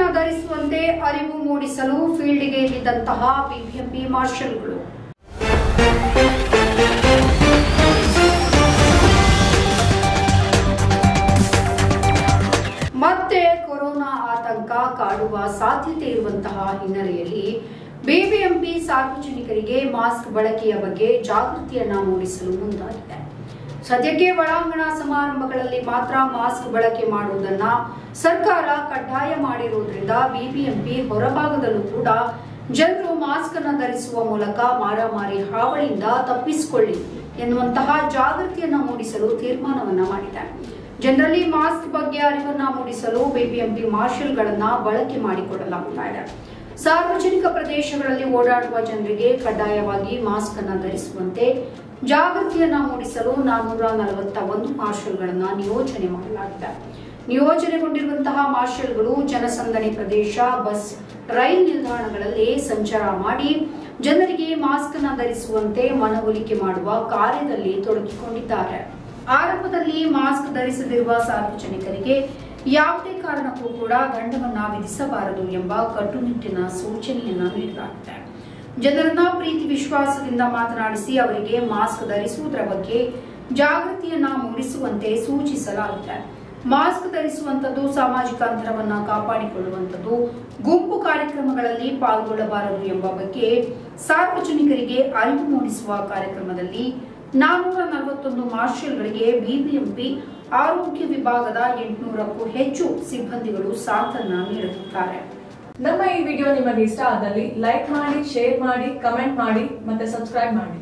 ಧರಿಸುವಂತೆ ಅರಿವು ಮೂಡಿಸಲು ಫೀಲ್ಡ್ಗೆ ಇಳಿದಂತಹ ಬಿಬಿಎಂಪಿ ಮಾರ್ಷಲ್ಗಳು ಮತ್ತೆ ಕೊರೋನಾ ಆತಂಕ ಕಾಡುವ ಸಾಧ್ಯತೆ ಇರುವಂತಹ ಹಿನ್ನೆಲೆಯಲ್ಲಿ ಬಿಬಿಎಂಪಿ ಸಾರ್ವಜನಿಕರಿಗೆ ಮಾಸ್ಕ್ ಬಳಕೆಯ ಬಗ್ಗೆ ಜಾಗೃತಿಯನ್ನ ಮೂಡಿಸಲು ಮುಂದಾಗಿದೆ ಸದ್ಯಕ್ಕೆ ಒಳಾಂಗಣ ಸಮಾರಂಭಗಳಲ್ಲಿ ಮಾತ್ರ ಮಾಸ್ಕ್ ಬಳಕೆ ಮಾಡುವುದನ್ನ ಸರ್ಕಾರ ಕಡ್ಡಾಯ ಮಾಡಿರುವುದರಿಂದ ಬಿಬಿಎಂಪಿ ಹೊರಭಾಗದಲ್ಲೂ ಕೂಡ ಜನರು ಮಾಸ್ಕ್ ಅನ್ನು ಧರಿಸುವ ಮೂಲಕ ಮಾರಾಮಾರಿ ಹಾವಳಿಯಿಂದ ತಪ್ಪಿಸಿಕೊಳ್ಳಿ ಎನ್ನುವಂತಹ ಜಾಗೃತಿಯನ್ನ ಮೂಡಿಸಲು ತೀರ್ಮಾನವನ್ನ ಮಾಡಿದೆ ಜನರಲ್ಲಿ ಮಾಸ್ಕ್ ಬಗ್ಗೆ ಅರಿವನ್ನ ಮೂಡಿಸಲು ಬಿಬಿಎಂಪಿ ಮಾರ್ಷಲ್ಗಳನ್ನ ಬಳಕೆ ಮಾಡಿಕೊಳ್ಳಲಾಗ್ತಾ ಇದೆ ಸಾರ್ವಜನಿಕ ಪ್ರದೇಶಗಳಲ್ಲಿ ಓಡಾಡುವ ಜನರಿಗೆ ಕಡ್ಡಾಯವಾಗಿ ಮಾಸ್ಕ್ ಅನ್ನ ಧರಿಸುವಂತೆ ಜಾಗೃತಿಯನ್ನ ಮೂಡಿಸಲು ನಾನ್ನೂರ ನಲವತ್ತ ಒಂದು ಮಾರ್ಷಲ್ಗಳನ್ನ ನಿಯೋಜನೆ ಮಾಡಲಾಗಿದೆ ನಿಯೋಜನೆಗೊಂಡಿರುವಂತಹ ಮಾರ್ಷಲ್ಗಳು ಜನಸಂದಣಿ ಪ್ರದೇಶ ಬಸ್ ರೈಲ್ ನಿಲ್ದಾಣಗಳಲ್ಲಿ ಸಂಚಾರ ಮಾಡಿ ಜನರಿಗೆ ಮಾಸ್ಕ್ ಅನ್ನ ಧರಿಸುವಂತೆ ಮನವೊಲಿಕೆ ಮಾಡುವ ಕಾರ್ಯದಲ್ಲಿ ತೊಡಗಿಕೊಂಡಿದ್ದಾರೆ ಆರಂಭದಲ್ಲಿ ಮಾಸ್ಕ್ ಧರಿಸದಿರುವ ಸಾರ್ವಜನಿಕರಿಗೆ ಯಾವುದೇ ಕಾರಣಕ್ಕೂ ಕೂಡ ದಂಡವನ್ನ ವಿಧಿಸಬಾರದು ಎಂಬ ಕಟ್ಟುನಿಟ್ಟಿನ ಸೂಚನೆಯನ್ನ ನೀಡಲಾಗಿದೆ ಜನರನ್ನ ಪ್ರೀತಿ ವಿಶ್ವಾಸದಿಂದ ಮಾತನಾಡಿಸಿ ಅವರಿಗೆ ಮಾಸ್ಕ್ ಧರಿಸುವುದರ ಬಗ್ಗೆ ಜಾಗೃತಿಯನ್ನ ಮೂಡಿಸುವಂತೆ ಸೂಚಿಸಲಾಗಿದೆ ಮಾಸ್ಕ್ ಧರಿಸುವಂತದ್ದು ಸಾಮಾಜಿಕ ಅಂತರವನ್ನ ಕಾಪಾಡಿಕೊಳ್ಳುವಂತದ್ದು ಗುಂಪು ಕಾರ್ಯಕ್ರಮಗಳಲ್ಲಿ ಪಾಲ್ಗೊಳ್ಳಬಾರದು ಎಂಬ ಬಗ್ಗೆ ಸಾರ್ವಜನಿಕರಿಗೆ ಅರಿವು ಮೂಡಿಸುವ ಕಾರ್ಯಕ್ರಮದಲ್ಲಿ ನಾನೂರ ನಲವತ್ತೊಂದು ಮಾರ್ಷಲ್ಗಳಿಗೆ ಬಿಬಿಎಂಪಿ ಆರೋಗ್ಯ ವಿಭಾಗದ ಎಂಟುನೂರಕ್ಕೂ ಹೆಚ್ಚು ಸಿಬ್ಬಂದಿಗಳು ಸಾಥನ್ನ ನೀಡುತ್ತಿದ್ದಾರೆ ನಮ್ಮ ಈ ವಿಡಿಯೋ ನಿಮಗೆ ಇಷ್ಟ ಆದಲ್ಲಿ ಲೈಕ್ ಮಾಡಿ ಶೇರ್ ಮಾಡಿ ಕಮೆಂಟ್ ಮಾಡಿ ಮತ್ತೆ ಸಬ್ಸ್ಕ್ರೈಬ್ ಮಾಡಿ